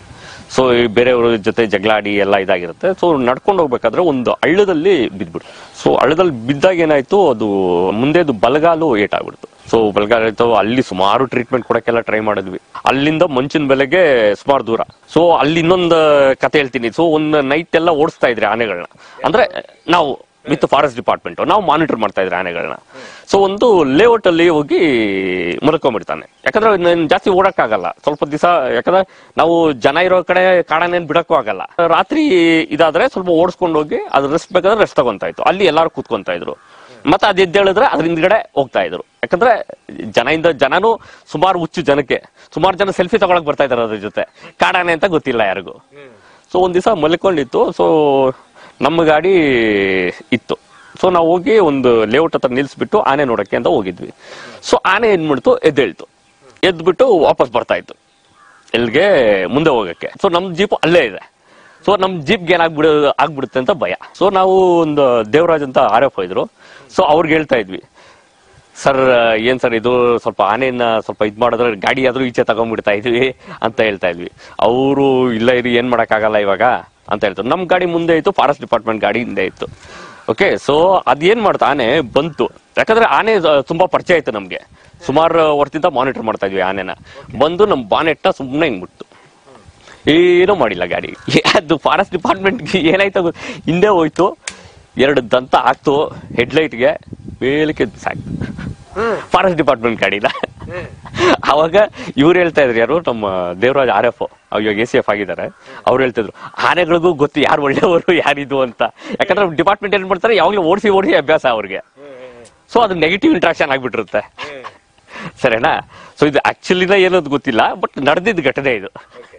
ಸೊ ಈ ಬೇರೆಯವ್ರ ಜೊತೆ ಜಗಳಾಡಿ ಎಲ್ಲ ಇದಾಗಿರುತ್ತೆ ಸೊ ನಡ್ಕೊಂಡು ಹೋಗ್ಬೇಕಾದ್ರೆ ಒಂದು ಹಳ್ಳದಲ್ಲಿ ಬಿದ್ಬಿಡ್ತು ಸೊ ಹಳ್ಳದಲ್ಲಿ ಬಿದ್ದಾಗ ಏನಾಯ್ತು ಅದು ಮುಂದೆದು ಬಲಗಾಲು ಏಟಾಗ್ಬಿಡ್ತು ಸೊ ಬಲಗಾಲ ಆಯ್ತು ಅಲ್ಲಿ ಸುಮಾರು ಟ್ರೀಟ್ಮೆಂಟ್ ಕೊಡಕ್ಕೆಲ್ಲ ಟ್ರೈ ಮಾಡಿದ್ವಿ ಅಲ್ಲಿಂದ ಮಂಚಿನ ಬೆಲೆಗೆ ಸುಮಾರು ದೂರ ಸೊ ಅಲ್ಲಿ ಇನ್ನೊಂದು ಕತೆ ಹೇಳ್ತೀನಿ ಸೊ ಒಂದು ನೈಟ್ ಎಲ್ಲ ಓಡಿಸ್ತಾ ಇದ್ರಿ ಆನೆಗಳನ್ನ ಅಂದ್ರೆ ನಾವು ವಿತ್ ಫಾರೆಸ್ಟ್ ಡಿಪಾರ್ಟ್ಮೆಂಟ್ ನಾವು ಮಾನಿಟರ್ ಮಾಡ್ತಾ ಇದ್ರಿ ಆನೆಗಳನ್ನ ಸೊ ಒಂದು ಲೇಔಟ್ ಅಲ್ಲಿ ಹೋಗಿ ಮಲ್ಕೊಂಡ್ಬಿಡ್ತಾನೆ ಯಾಕಂದ್ರೆ ನನ್ ಜಾಸ್ತಿ ಓಡಕ್ಕಾಗಲ್ಲ ಸ್ವಲ್ಪ ದಿವಸ ಯಾಕಂದ್ರೆ ನಾವು ಜನ ಇರೋ ಕಡೆ ಕಾಡಾನೇನ್ ಬಿಡಕ್ಕೂ ಆಗಲ್ಲ ರಾತ್ರಿ ಇದಾದ್ರೆ ಸ್ವಲ್ಪ ಓಡಿಸ್ಕೊಂಡು ಹೋಗಿ ಅದು ರೆಸ್ಟ್ ಬೇಕಾದ್ರೆ ರೆಸ್ಟ್ ತಗೊಂತಾ ಇತ್ತು ಅಲ್ಲಿ ಎಲ್ಲಾರು ಕೂತ್ಕೊಂತ ಇದ್ರು ಮತ್ತೆ ಅದ್ ಎದ್ದೇಳಿದ್ರೆ ಅದ್ರ ಹಿಂದ್ಗಡೆ ಹೋಗ್ತಾ ಇದ್ರು ಯಾಕಂದ್ರೆ ಜನದಿಂದ ಜನನು ಸುಮಾರು ಹುಚ್ಚು ಜನಕ್ಕೆ ಸುಮಾರು ಜನ ಸೆಲ್ಫಿ ತಗೊಳಕ್ ಬರ್ತಾ ಇದಾರೆ ಅದ್ರ ಜೊತೆ ಕಾಡಾನೆ ಅಂತ ಗೊತ್ತಿಲ್ಲ ಯಾರಿಗೂ ಸೊ ಒಂದ್ ದಿವಸ ಮಲ್ಕೊಂಡಿತ್ತು ಸೊ ನಮ್ಮ ಗಾಡಿ ಇತ್ತು ಸೊ ನಾವು ಹೋಗಿ ಒಂದು ಲೇಔಟ್ ಹತ್ರ ನಿಲ್ಸ್ಬಿಟ್ಟು ಆನೆ ನೋಡಕ್ಕೆ ಅಂತ ಹೋಗಿದ್ವಿ ಸೊ ಆನೆ ಏನ್ ಮಾಡ್ತು ಎದ್ದೇಳ್ತು ಎದ್ಬಿಟ್ಟು ವಾಪಸ್ ಬರ್ತಾ ಇತ್ತು ಎಲ್ಲಿಗೆ ಮುಂದೆ ಹೋಗಕ್ಕೆ ಸೊ ನಮ್ ಜೀಪ್ ಅಲ್ಲೇ ಇದೆ ಸೊ ನಮ್ ಜೀಪ್ಗೆ ಏನಾಗ್ಬಿಡ ಆಗ್ಬಿಡುತ್ತೆ ಅಂತ ಭಯ ಸೊ ನಾವು ಒಂದು ದೇವರಾಜ್ ಅಂತ ಆರ್ ಎಫ್ ಇದ್ರು ಸೊ ಅವ್ರಿಗೆ ಹೇಳ್ತಾ ಇದ್ವಿ ಸರ್ ಏನ್ ಸರ್ ಇದು ಸ್ವಲ್ಪ ಆನೆಯನ್ನ ಸ್ವಲ್ಪ ಇದ್ ಮಾಡಿದ್ರೆ ಗಾಡಿ ಆದ್ರೂ ಈಚೆ ತಗೊಂಡ್ಬಿಡ್ತಾ ಇದ್ವಿ ಅಂತ ಹೇಳ್ತಾ ಇದ್ವಿ ಅವರು ಇಲ್ಲ ಇರಿ ಏನ್ ಮಾಡಕ್ಕಾಗಲ್ಲ ಇವಾಗ ಅಂತ ಹೇಳ್ತಾರೆ ನಮ್ ಗಾಡಿ ಮುಂದೆ ಇತ್ತು ಫಾರೆಸ್ಟ್ ಡಿಪಾರ್ಟ್ಮೆಂಟ್ ಗಾಡಿ ಹಿಂದೆ ಇತ್ತು ಓಕೆ ಸೊ ಅದೇನ್ ಮಾಡ್ತಾ ಆನೆ ಬಂತು ಯಾಕಂದ್ರೆ ಆನೆ ದ- ತುಂಬಾ ಪರಿಚಯ ಆಯ್ತು ನಮ್ಗೆ ಸುಮಾರು ವರ್ಷದಿಂದ ಮಾನಿಟರ್ ಮಾಡ್ತಾ ಇದ್ವಿ ಆನೆನ ಬಂದು ನಮ್ ಬಾನೆಟ್ನ ಸುಮ್ಮನೆ ಹಿಂಗ್ಬಿಡ್ತು ಏನೂ ಮಾಡಿಲ್ಲ ಗಾಡಿ ಅದು ಫಾರೆಸ್ಟ್ ಡಿಪಾರ್ಟ್ಮೆಂಟ್ಗೆ ಏನಾಯ್ತು ಗೊತ್ತ- ಹಿಂದೆ ಹೋಯ್ತು ಎರಡು ದಂತ ಹಾಕ್ತು ಹೆಡ್ಲೈಟ್ಗೆ ಮೇಲಕ್ಕೆ ಸಾಕ್ತು ಫಾರೆಸ್ಟ್ ಡಿಪಾರ್ಟ್ಮೆಂಟ್ ಗಾಡಿನ ಅವಾಗ ಇವ್ರು ಹೇಳ್ತಾ ಇದ್ರು ಯಾರು ನಮ್ಮ ದೇವರಾಜ್ ಆರ್ ಎಫ್ ಇವಾಗ ಎ ಸಿ ಎಫ್ ಆಗಿದ್ದಾರೆ ಅವ್ರು ಹೇಳ್ತಿದ್ರು ಆನೆಗಳಿಗೂ ಗೊತ್ತು ಯಾರು ಒಳ್ಳೆಯವರು ಯಾರಿದು ಅಂತ ಯಾಕಂದ್ರೆ ಡಿಪಾರ್ಟ್ಮೆಂಟ್ ಏನ್ ಮಾಡ್ತಾರೆ ಯಾವಾಗಲೂ ಓಡಿಸಿ ಓಡಿಸಿ ಅಭ್ಯಾಸ ಅವ್ರಿಗೆ ಸೊ ಅದು ನೆಗೆಟಿವ್ ಇಂಟ್ರಾಕ್ಷನ್ ಆಗ್ಬಿಟ್ಟಿರುತ್ತೆ ಸರಿನಾ ಸೊ ಇದು ಆಕ್ಚುಲಿನ ಏನದು ಗೊತ್ತಿಲ್ಲ ಬಟ್ ನಡೆದಿದ್ದ ಘಟನೆ ಇದು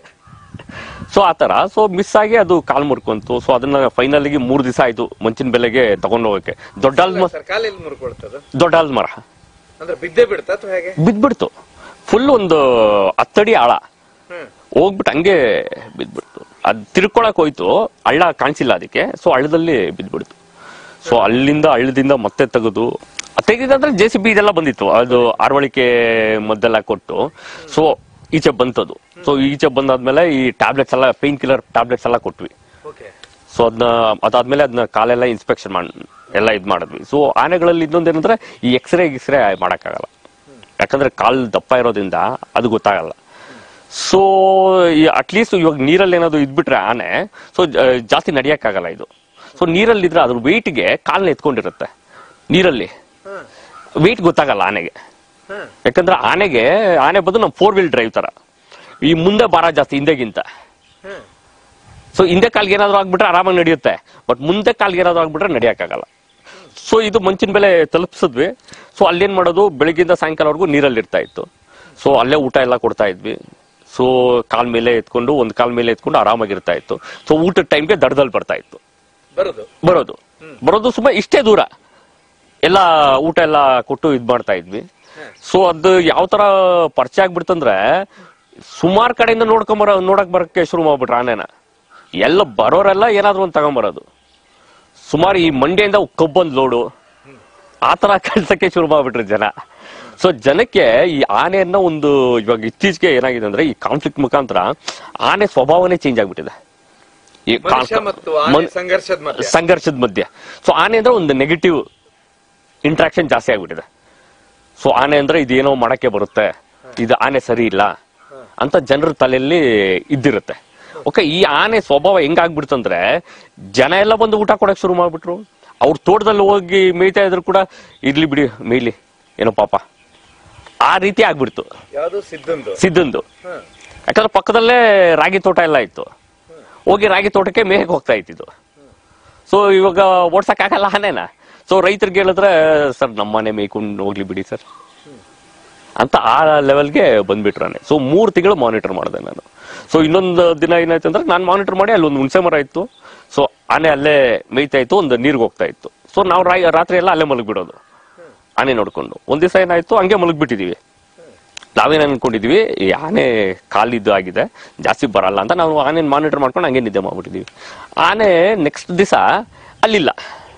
ಸೊ ಆ ತರ ಸೊ ಮಿಸ್ ಆಗಿ ಅದು ಕಾಲ್ ಮುರ್ಕೊಂತು ಸೊ ಅದನ್ನ ಫೈನಲ್ಗೆ ಮೂರ್ ದಿವಸ ಆಯ್ತು ಮಂಚಿನ ಬೆಲೆಗೆ ತಗೊಂಡು ಹೋಗಕ್ಕೆ ದೊಡ್ಡ ಆಲ್ಮ ಸರ್ ಕಾಲೆಲ್ಲಿ ಮುರ್ಕೊಳ್ತದ ದೊಡ್ಡ ಆಲ್ದ ಮರ ಅಂದ್ರೆ ಬಿದ್ದೆ ಬಿಡ್ತಾ ಅಥವಾ ಹೇಗೆ ಬಿದ್ಬಿಡ್ತು ಫುಲ್ ಒಂದು ಹತ್ತಡಿ ಆಳ ಹ್ಮ್ ಹೋಗ್ಬಿಟ್ಟು ಹಂಗೆ ಬಿದ್ಬಿಡ್ತು ಅದ್ ತಿರ್ಕೊಳಕ್ ಹೋಯ್ತು ಹಳ್ಳ ಕಾಣಿಸಿಲ್ಲ ಅದಕ್ಕೆ ಸೊ ಹಳ್ಳದಲ್ಲಿ ಬಿದ್ಬಿಡ್ತು ಸೊ ಅಲ್ಲಿಂದ ಹಳ್ಳದಿಂದ ಮತ್ತೆ ತೆಗೆದು ತೆಗೆದಂದ್ರೆ ಜೆ ಸಿ ಬಿ ಇದೆಲ್ಲ ಬಂದಿತ್ತು ಅದು ಅರವಳಿಕೆ ಮದ್ದೆಲ್ಲ ಕೊಟ್ಟು ಸೊ ಈಚೆ ಬಂತದು ಸೊ ಈಚೆ ಬಂದಾದ್ಮೇಲೆ ಈ ಟ್ಯಾಬ್ಲೆಟ್ಸ್ ಎಲ್ಲ ಪೇನ್ ಕಿಲ್ಲರ್ ಟ್ಯಾಬ್ಲೆಟ್ಸ್ ಎಲ್ಲ ಕೊಟ್ವಿ ಓಕೆ ಸೊ ಅದನ್ನ ಅದಾದ್ಮೇಲೆ ಅದನ್ನ ಕಾಲೆಲ್ಲ ಇನ್ಸ್ಪೆಕ್ಷನ್ ಮಾಡಿ ಎಲ್ಲ ಇದ್ ಮಾಡಿದ್ವಿ ಸೊ ಆನೆಗಳಲ್ಲಿ ಇನ್ನೊಂದು ಏನಂದ್ರೆ ಈ ಎಕ್ಸ್ರೇ ಗಿಕ್ಸ್ರೇ ಮಾಡಕ್ಕಾಗಲ್ಲ ಯಾಕಂದ್ರೆ ಕಾಲ್ ದಪ್ಪ ಇರೋದ್ರಿಂದ ಅದು ಗೊತ್ತಾಗಲ್ಲ ಸೊ ಅಟ್ಲೀಸ್ಟ್ ಇವಾಗ ನೀರಲ್ಲಿ ಏನಾದ್ರು ಇದ್ಬಿಟ್ರೆ ಆನೆ ಸೊ ಜಾಸ್ತಿ ನಡಿಯಕ್ಕಾಗಲ್ಲ ಇದು ಸೊ ನೀರಲ್ಲಿ ಇದ್ರೆ ಅದ್ರ ವೆಯ್ಟ್ಗೆ ಕಾಲ್ನ ಎತ್ಕೊಂಡಿರುತ್ತೆ ನೀರಲ್ಲಿ ಹ್ಮ್ ವೆಯ್ಟ್ ಗೊತ್ತಾಗಲ್ಲ ಆನೆಗೆ ಹ್ಮ್ ಯಾಕಂದ್ರೆ ಆನೆಗೆ ಆನೆ ಬಂದು ನಮ್ಮ ಫೋರ್ ವೀಲ್ ಡ್ರೈವ್ ತರ ಈ ಮುಂದೆ ಭಾರ ಜಾಸ್ತಿ ಹಿಂದೆಗಿಂತ ಹ್ಮ್ ಸೊ ಹಿಂದೆ ಕಾಲ್ಗೆ ಏನಾದ್ರು ಆಗ್ಬಿಟ್ರೆ ಆರಾಮಾಗಿ ನಡೆಯುತ್ತೆ ಬಟ್ ಮುಂದೆ ಕಾಲ್ಗೆ ಏನಾದ್ರು ಆಗ್ಬಿಟ್ರೆ ನಡೆಯಕ್ಕಾಗಲ್ಲ ಸೊ ಇದು ಮಂಚಿನ ಬೆಲೆ ತಲುಪಿಸಿದ್ವಿ ಸೊ ಅಲ್ಲೇನ್ ಮಾಡೋದು ಬೆಳಗ್ಗಿಂದ ಸಾಯಂಕಾಲವರೆಗೂ ನೀರಲ್ಲಿ ಇರ್ತಾ ಇತ್ತು ಸೊ ಅಲ್ಲೇ ಊಟ ಎಲ್ಲ ಕೊಡ್ತಾ ಇದ್ವಿ ಸೊ ಕಾಲ್ ಮೇಲೆ ಎತ್ಕೊಂಡು ಒಂದ್ ಕಾಲ್ ಮೇಲೆ ಎತ್ಕೊಂಡು ಆರಾಮಾಗಿರ್ತಾ ಇತ್ತು ಸೊ ಊಟದ ಟೈಮ್ಗೆ ದಡದಲ್ಲಿ ಬರ್ತಾ ಇತ್ತು ಬರುದು ಬರೋದು ಬರೋದು ಸುಮ್ಮನೆ ಇಷ್ಟೇ ದೂರ ಎಲ್ಲ ಊಟ ಎಲ್ಲ ಕೊಟ್ಟು ಇದ್ ಮಾಡ್ತಾ ಇದ್ವಿ ಸೊ ಅದು ಯಾವ ತರ ಪರಿಚಯ ಆಗ್ಬಿಡ್ತಂದ್ರೆ ಸುಮಾರು ಕಡೆಯಿಂದ ನೋಡ್ಕೊಂಬರ ನೋಡಕ್ ಬರಕ್ಕೆ ಶುರು ಮಾಡ್ಬಿಟ್ರ ಆನೆನ ಎಲ್ಲ ಬರೋರೆಲ್ಲ ಏನಾದ್ರು ಒಂದು ತಗೊಂಬರೋದು ಸುಮಾರು ಈ ಮಂಡ್ಯದಿಂದ ಕಬ್ಬೊಂದ್ ಲೋಡು ಆ ತರ ಕಳ್ಸಕ್ಕೆ ಶುರು ಮಾಡ್ಬಿಟ್ರು ಜನ ಸೊ ಜನಕ್ಕೆ ಈ ಆನೆಯನ್ನ ಒಂದು ಇವಾಗ ಇತ್ತೀಚೆಗೆ ಏನಾಗಿದೆ ಅಂದ್ರೆ ಈ ಕಾನ್ಫ್ಲಿಕ್ಟ್ ಮುಖಾಂತರ ಆನೆ ಸ್ವಭಾವನೇ ಚೇಂಜ್ ಆಗ್ಬಿಟ್ಟಿದೆ ಈ ಕಾನ್- ಮನುಷ್ಯ ಮತ್ತು ಆನೆ ಮನ್- ಸಂಘರ್ಷದ ಮಧ್ಯೆ ಸಂಘರ್ಷದ ಮಧ್ಯೆ ಸೊ ಆನೆ ಅಂದ್ರೆ ಒಂದು ನೆಗೆಟಿವ್ ಇಂಟ್ರಾಕ್ಷನ್ ಜಾಸ್ತಿ ಆಗ್ಬಿಟ್ಟಿದೆ ಸೊ ಆನೆ ಅಂದ್ರೆ ಇದೇನೋ ಮಾಡಕ್ಕೆ ಬರುತ್ತೆ ಇದು ಆನೆ ಸರಿ ಇಲ್ಲ ಅಂತ ಜನರ ತಲೆಯಲ್ಲಿ ಇದ್ದಿರುತ್ತೆ ಓಕೆ ಈ ಆನೆ ಸ್ವಭಾವ ಹೆಂಗಾಗ್ಬಿಡ್ತಂದ್ರೆ ಜನ ಎಲ್ಲ ಬಂದು ಊಟ ಕೊಡಕ್ ಶುರು ಮಾಡ್ಬಿಟ್ರು ಅವ್ರ ತೋಟದಲ್ಲಿ ಹೋಗಿ ಮೇಯ್ತಾ ಇದ್ರು ಕೂಡ ಇರ್ಲಿ ಬಿಡಿ ಮೇಯ್ಲಿ ಏನೋ ಪಾಪ ಆ ರೀತಿ ಆಗ್ಬಿಡ್ತು ಯಾವ್ದು ಸಿದ್ದಂದು ಸಿದ್ದಂದು ಹ್ಮ್ ಯಾಕಂದ್ರೆ ಪಕ್ಕದಲ್ಲೇ ರಾಗಿ ತೋಟ ಎಲ್ಲ ಇತ್ತು ಹೋಗಿ ರಾಗಿ ತೋಟಕ್ಕೆ ಮೇಯಕ್ಕೆ ಹೋಗ್ತಾ ಇತ್ತಿದ್ದು ಸೊ ಇವಾಗ ಓಡ್ಸಕ್ಕಾಗಲ್ಲ ಆನೆನ ಸೊ ರೈತರಿಗೆ ಹೇಳಿದ್ರೆ ಸರ್ ನಮ್ಮನೆ ಮೇಯ್ಕೊಂಡು ಹೋಗ್ಲಿ ಬಿಡಿ ಸರ್ ಅಂತ ಆ ಲೆವೆಲ್ಗೆ ಬಂದ್ಬಿಟ್ರು ಆನೆ ಸೊ ಮೂರು ತಿಂಗಳು ಮಾನಿಟರ್ ಮಾಡಿದೆ ನಾನು ಸೊ ಇನ್ನೊಂದು ದಿನ ಏನಾಯ್ತು ಅಂದ್ರೆ ನಾನು ಮಾನಿಟರ್ ಮಾಡಿ ಅಲ್ಲಿ ಒಂದು ಹುಣಸೆ ಮರ ಇತ್ತು ಸೊ ಆನೆ ಅಲ್ಲೇ ಮೇಯ್ತಾ ಇತ್ತು ಒಂದು ನೀರ್ಗೆ ಹೋಗ್ತಾ ಇತ್ತು ಸೊ ನಾವು ರಾತ್ರಿ ಎಲ್ಲ ಅಲ್ಲೇ ಮಲಗ್ಬಿಡೋದು ಆನೆ ನೋಡ್ಕೊಂಡು ಒಂದ್ ದಿವಸ ಏನಾಯ್ತು ಹಂಗೆ ಮಲಗ್ಬಿಟ್ಟಿದೀವಿ ನಾವೇನ್ ಅನ್ಕೊಂಡಿದ್ವಿ ಈ ಆನೆ ಕಾಲಿದ್ದು ಆಗಿದೆ ಜಾಸ್ತಿ ಬರಲ್ಲ ಅಂತ ನಾವು ಆನೆ ಮಾನಿಟರ್ ಮಾಡ್ಕೊಂಡು ಹಂಗೆ ನಿದ್ದೆ ಮಾಡ್ಬಿಟ್ಟಿದೀವಿ ಆನೆ ನೆಕ್ಸ್ಟ್ ದಿವಸ ಅಲ್ಲಿಲ್ಲ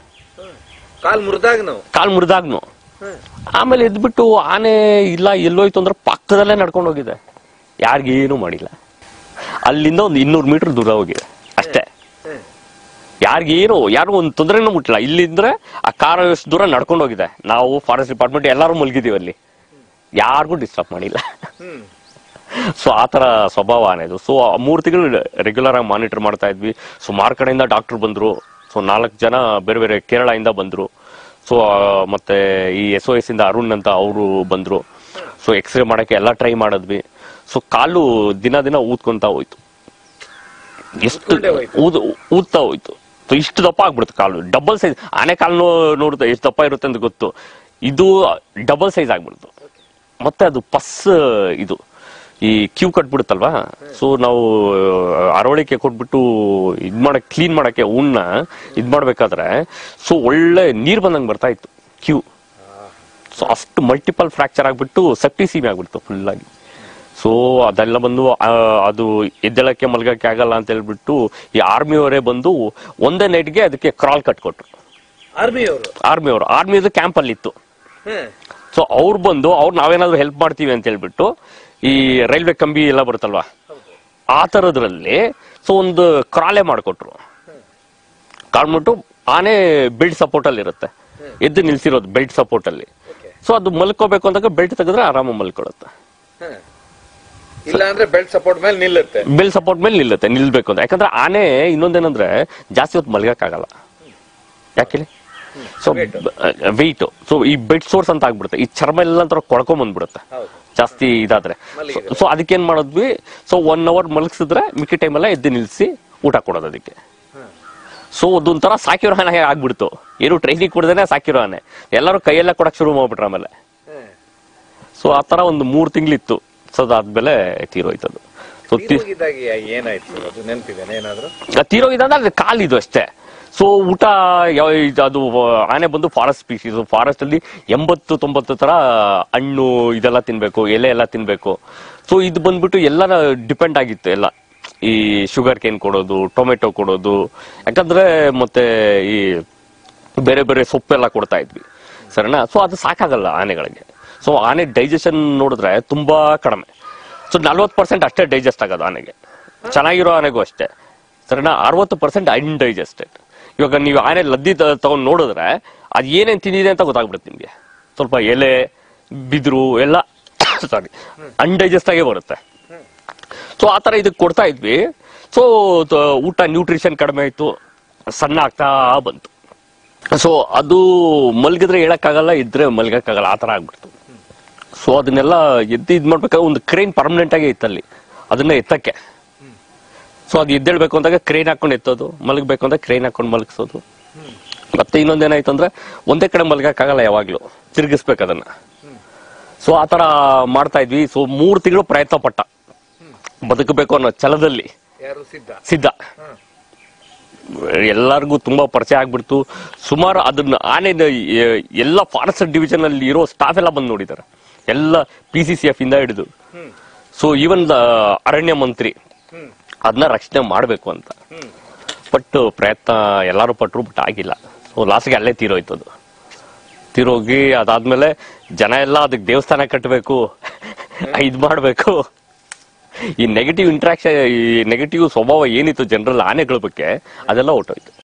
ಕಾಲ್ ಮುರಿದಾಗ ನಾವು ಕಾಲ್ ಮುರಿದಾಗ್ನು ಹ್ಮ್ ಆಮೇಲೆ ಎದ್ಬಿಟ್ಟು ಆನೆ ಇಲ್ಲ ಎಲ್ಲೋಯ್ತು ಅಂದ್ರೆ ಪಕ್ಕದಲ್ಲೇ ನಡ್ಕೊಂಡು ಹೋಗಿದೆ ಯಾರಿಗೇನು ಮಾಡಿಲ್ಲ ಅಲ್ಲಿಂದ ಒಂದು ಇನ್ನೂರು ಮೀಟರ್ ದೂರ ಹೋಗಿದೆ ಅಷ್ಟೇ ಹ್ಮ್ ಯಾರಿಗೇನು ಯಾರು ಒಂದು ತೊಂದರೆನೂ ಮುಟ್ಟಿಲ್ಲ ಇಲ್ಲಿಂದ್ರೆ ಆ ಕಾರ್ ಎಷ್ಟು ದೂರ ನಡ್ಕೊಂಡು ಹೋಗಿದೆ ನಾವು ಫಾರೆಸ್ಟ್ ಡಿಪಾರ್ಟ್ಮೆಂಟ್ ಎಲ್ಲರೂ ಮಲಗಿದೀವಿ ಅಲ್ಲಿ ಯಾರಿಗೂ ಡಿಸ್ಟರ್ಬ್ ಮಾಡಿಲ್ಲ ಹ್ಮ್ ಸೊ ಆ ತರ ಸ್ವಭಾವ ಆನೆದು ಸೊ ಮೂರು ತಿಂಗಳು ರೆಗ್ಯುಲರ್ ಆಗಿ ಮಾನಿಟರ್ ಮಾಡ್ತಾ ಇದ್ವಿ ಸುಮಾರು ಕಡೆಯಿಂದ ಡಾಕ್ಟರ್ ಬಂದ್ರು ಸೊ ನಾಲ್ಕು ಜನ ಬೇರೆ ಬೇರೆ ಕೇರಳದಿಂದ ಬಂದ್ರು ಸೊ ಮತ್ತೆ ಈ ಎಸ್ ಒ ಎಸ್ ಇಂದ ಅರುಣ್ ಅಂತ ಅವರು ಬಂದ್ರು ಸೊ ಎಕ್ಸ್ರೇ ಮಾಡಕ್ಕೆ ಎಲ್ಲ ಟ್ರೈ ಮಾಡಿದ್ವಿ ಸೊ ಕಾಲು ದಿನ ದಿನ ಊದ್ಕೊಂತ ಹೋಯ್ತು ಎಷ್ಟು ಊದ್ಕೊಂಡೇ ಹೋಯ್ತು. ಊದ್ ಊದ್ತಾ ಹೋಯ್ತು ಸೊ ಇಷ್ಟು ದಪ್ಪ ಆಗ್ಬಿಡ್ತು ಕಾಲು ಡಬಲ್ ಸೈಜ್ ಆನೆ ಕಾಲು ನೋಡುತ್ತೆ ಎಷ್ಟು ದಪ್ಪ ಇರುತ್ತೆ ಅಂತ ಗೊತ್ತು ಇದು ಡಬಲ್ ಸೈಜ್ ಆಗ್ಬಿಡ್ತು ಮತ್ತೆ ಅದು ಪಸ್ ಇದು ಈ ಕ್ಯೂ ಕಟ್ಬಿಡುತ್ತಲ್ವಾ ಸೊ ನಾವು ಅರವಳಿಕೆ ಕೊಟ್ಬಿಟ್ಟು ಇದ್ ಮಾಡಕ್ ಕ್ಲೀನ್ ಮಾಡಕ್ಕೆ ಉಣ್ಣ ಇದ್ ಮಾಡ್ಬೇಕಾದ್ರೆ ಸೊ ಒಳ್ಳೆ ನೀರ್ ಬಂದಂಗ್ ಬರ್ತಾ ಇತ್ತು ಕ್ಯೂ ಸೊ ಅಷ್ಟು ಮಲ್ಟಿಪಲ್ ಫ್ರಾಕ್ಚರ್ ಆಗ್ಬಿಟ್ಟು ಸೆಪ್ಟಿಸೀಮಿ ಆಗ್ಬಿಡ್ತು ಫುಲ್ ಆಗಿ ಸೊ ಅದೆಲ್ಲ ಬಂದು ಆ, ಅದು ಎದ್ದೇಳಕ್ಕೆ ಮಲ್ಗಕ್ಕೆ ಆಗಲ್ಲ ಅಂತ ಹೇಳ್ಬಿಟ್ಟು ಈ ಆರ್ಮಿಯವರೇ ಬಂದು ಒಂದೇ ನೈಟ್ಗೆ ಅದಕ್ಕೆ ಕ್ರಾಲ್ ಕಟ್ಕೊಟ್ರು ಆರ್ಮಿಯವರು ಆರ್ಮಿಯವರು ಆರ್ಮಿದು ಕ್ಯಾಂಪ್ ಅಲ್ಲಿ ಇತ್ತು ಸೊ ಅವ್ರು ಬಂದು ಅವ್ರು ನಾವೇನಾದ್ರೂ ಹೆಲ್ಪ್ ಮಾಡ್ತೀವಿ ಅಂತ ಹೇಳ್ಬಿಟ್ಟು ಈ ರೈಲ್ವೆ ಕಂಬಿ ಎಲ್ಲ ಬರುತ್ತಲ್ವಾ ಆ ತರದ್ರಲ್ಲಿ ಸೊ ಒಂದು ಕ್ರಾಲೆ ಮಾಡ್ಕೊಟ್ರು ಕಾಣ್ಬಿಟ್ಟು ಆನೆ ಬೆಲ್ಟ್ ಸಪೋರ್ಟ್ ಅಲ್ಲಿ ಇರುತ್ತೆ ಎದ್ದು ನಿಲ್ಸಿರೋದು ಬೆಲ್ಟ್ ಸಪೋರ್ಟ್ ಅಲ್ಲಿ ಸೊ ಅದು ಮಲ್ಕೋಬೇಕು ಅಂದಾಗ ಬೆಲ್ಟ್ ತೆಗೆದ್ರೆ ಆರಾಮ ಮಲ್ಕೊಳ್ಳುತ್ತೆ ಇಲ್ಲ ಅಂದ್ರೆ ಬೆಲ್ಟ್ ಸಪೋರ್ಟ್ ಮೇಲೆ ನಿಲ್ಲುತ್ತೆ ಬೆಲ್ ಸಪೋರ್ಟ್ ಮೇಲೆ ನಿಲ್ಲುತ್ತೆ ನಿಲ್ಬೇಕು ಅಂತ ಯಾಕಂದ್ರೆ ಆನೆ ಇನ್ನೊಂದೇನಂದ್ರೆ ಜಾಸ್ತಿ ಹೊತ್ತು ಮಲ್ಗಕ್ಕಾಗಲ್ಲ ಯಾಕೆ ಸೊ ವೆಯ್ಟ್ ಸೊ ಈ ಬೆಡ್ ಸೋರ್ಸ್ ಅಂತ ಆಗ್ಬಿಡುತ್ತೆ ಈ ಚರ್ಮ ಎಲ್ಲ ಒಂಥರ ಕೊಳ್ಕೊಂಡ್ ಬಂದ್ಬಿಡುತ್ತೆ ಹೌದು ಜಾಸ್ತಿ ಇದಾದ್ರೆ ಸೊ ಅದಕ್ಕೇನ್ ಮಾಡಿದ್ವಿ ಸೊ ಒನ್ ಅವರ್ ಮಲಗಿಸಿದ್ರೆ ಮಿಕ್ಕಿ ಟೈಮೆಲ್ಲ ಎದ್ದು ನಿಲ್ಸಿ ಊಟ ಕೊಡೋದು ಅದಕ್ಕೆ ಸೊ ಅದೊಂಥರ ಸಾಕಿರೋ ಆನೆ ಆಗ್ಬಿಡ್ತು ಏನು ಟ್ರೈನಿಂಗ್ ಕೊಡದೇನೆ ಸಾಕಿರೋ ಆನೆ ಎಲ್ಲರೂ ಕೈಯೆಲ್ಲ ಕೊಡಕ್ ಶುರು ಮಾಡ್ಬಿಟ್ರ ಆಮೇಲೆ ಸೊ ಆ ತರ ಒಂದು ಮೂರ್ ತಿಂಗಳಿತ್ತು ಸೊ ಅದಾದ್ಮೇಲೆ ತೀರೋಯ್ತದು ಸೊ ತೀರೋಗಿದ್ದಾಗ ಏನಾಯ್ತು ಅದು ನೆನಪಿದೆ ಏನಾದ್ರು ತೀರೋಗಿದ್ರೆ ಅದು ಕಾಲಿದು ಅಷ್ಟೇ ಸೊ ಊಟ ಯಾವ ಇದು ಅದು ಆನೆ ಬಂದು ಫಾರೆಸ್ಟ್ ಸ್ಪೀಶೀಸ್ ಫಾರೆಸ್ಟ್ ಅಲ್ಲಿ ಎಂಬತ್ತು ತೊಂಬತ್ತು ತರ ಹಣ್ಣು ಇದೆಲ್ಲ ತಿನ್ಬೇಕು ಎಲೆ ಎಲ್ಲ ತಿನ್ಬೇಕು ಸೊ ಇದು ಬಂದ್ಬಿಟ್ಟು ಎಲ್ಲ ಡಿಪೆಂಡ್ ಆಗಿತ್ತು ಎಲ್ಲ ಈ ಶುಗರ್ ಕೇನ್ ಕೊಡೋದು ಟೊಮೆಟೊ ಕೊಡೋದು ಯಾಕಂದ್ರೆ ಮತ್ತೆ ಈ ಬೇರೆ ಬೇರೆ ಸೊಪ್ಪೆಲ್ಲ ಕೊಡ್ತಾ ಇದ್ವಿ ಸರಿನಾ ಸೊ ಅದು ಸಾಕಾಗಲ್ಲ ಆನೆಗಳಿಗೆ ಸೊ ಆನೆ ಡೈಜೆಷನ್ ನೋಡಿದ್ರೆ ತುಂಬಾ ಕಡಿಮೆ ಸೊ ನಲ್ವತ್ತು ಪರ್ಸೆಂಟ್ ಅಷ್ಟೇ ಡೈಜೆಸ್ಟ್ ಆಗೋದು ಆನೆಗೆ ಚೆನ್ನಾಗಿರೋ ಆನೆಗೂ ಅಷ್ಟೇ ಸರಿನಾ ಅರವತ್ತು ಪರ್ಸೆಂಟ್ ಅನ್ಡೈಜೆಸ್ಟೆಡ್ ಇವಾಗ ನೀವು ಆನೆ ಲದ್ದಿ ತ- ತಗೊಂಡ್ ನೋಡಿದ್ರೆ ಅದು ಏನೇನ್ ತಿಂದಿದೆ ಅಂತ ಗೊತ್ತಾಗ್ಬಿಡುತ್ತೆ ನಿಮ್ಗೆ ಸ್ವಲ್ಪ ಎಲೆ ಬಿದಿರು ಎಲ್ಲ ಸಾರಿ ಅನ್ಡೈಜೆಸ್ಟ್ ಆಗೇ ಬರುತ್ತೆ ಸೊ ಆ ತರ ಇದಕ್ಕೆ ಕೊಡ್ತಾ ಇದ್ವಿ ಸೊ ಊಟ ನ್ಯೂಟ್ರಿಷನ್ ಕಡಿಮೆ ಆಯ್ತು ಸಣ್ಣ ಆಗ್ತಾ ಬಂತು ಸೊ ಅದು ಮಲಗಿದ್ರೆ ಹೇಳಕ್ಕಾಗಲ್ಲ ಇದ್ರೆ ಮಲ್ಗಕ್ಕಾಗಲ್ಲ ಆ ತರ ಆಗ್ಬಿಡ್ತು ಸೊ ಅದನ್ನೆಲ್ಲ ಎದ್ದು ಇದ್ ಮಾಡ್ಬೇಕಾದ್ರೆ ಒಂದು ಕ್ರೇನ್ ಪರ್ಮನೆಂಟ್ ಆಗೇ ಇತ್ತಲ್ಲಿ ಅದನ್ನ ಎತ್ತಕ್ಕೆ ಸೊ ಅದು ಎದ್ದೇಳ್ಬೇಕು ಅಂದಾಗ ಕ್ರೇನ್ ಹಾಕೊಂಡು ಎತ್ತೋದು ಮಲಗಬೇಕು ಅಂದ್ರೆ ಕ್ರೇನ್ ಹಾಕೊಂಡು ಮಲಗಿಸೋದು ಮತ್ತೆ ಇನ್ನೊಂದೇನಾಯ್ತು ಅಂದ್ರೆ ಒಂದೇ ಕಡೆ ಮಲಗಕ್ಕಾಗಲ್ಲ ಯಾವಾಗ್ಲೂ ತಿರುಗಿಸ್ಬೇಕು ಅದನ್ನ ಸೊ ಆ ತರ ಮಾಡ್ತಾ ಇದ್ವಿ ಸೊ ಮೂರ್ ತಿಂಗಳು ಪ್ರಯತ್ನ ಪಟ್ಟ ಬದುಕಬೇಕು ಅನ್ನೋ ಛಲದಲ್ಲಿ ಯಾರು ಸಿದ್ಧ ಸಿದ್ಧ ಎಲ್ಲರಿಗೂ ತುಂಬಾ ಪರಿಚಯ ಆಗ್ಬಿಡ್ತು ಸುಮಾರು ಅದನ್ನ ಆನೆ ಎಲ್ಲ ಫಾರೆಸ್ಟ್ ಡಿವಿಷನ್ ಅಲ್ಲಿ ಇರೋ ಸ್ಟಾಫ್ ಎಲ್ಲ ಬಂದು ನೋಡಿದ್ದಾರೆ ಎಲ್ಲ ಪಿ ಸಿ ಸಿ ಎಫ್ ಇಂದ ಹಿಡಿದು ಸೊ ಈವನ್ ಅರಣ್ಯ ಮಂತ್ರಿ ಅದನ್ನ ರಕ್ಷಣೆ ಮಾಡಬೇಕು ಅಂತ ಬಟ್ ಪ್ರಯತ್ನ ಎಲ್ಲರೂ ಪಟ್ರು ಬಟ್ ಆಗಿಲ್ಲ ಸೊ ಲಾಸ್ಟ್ಗೆ ಅಲ್ಲೇ ತೀರೋಯ್ತು ಅದು ತೀರೋಗಿ ಅದಾದ್ಮೇಲೆ ಜನ ಎಲ್ಲ ಅದಕ್ಕೆ ದೇವಸ್ಥಾನ ಕಟ್ಟಬೇಕು ಇದ್ ಮಾಡ್ಬೇಕು ಈ ನೆಗೆಟಿವ್ ಇಂಟ್ರಾಕ್ಷನ್ ಈ ನೆಗೆಟಿವ್ ಸ್ವಭಾವ ಏನಿತ್ತು ಜನರಲ್ ಆನೆಗಳ ಬಗ್ಗೆ ಅದೆಲ್ಲ ಹೊಟ್ಟೋಯ್ತು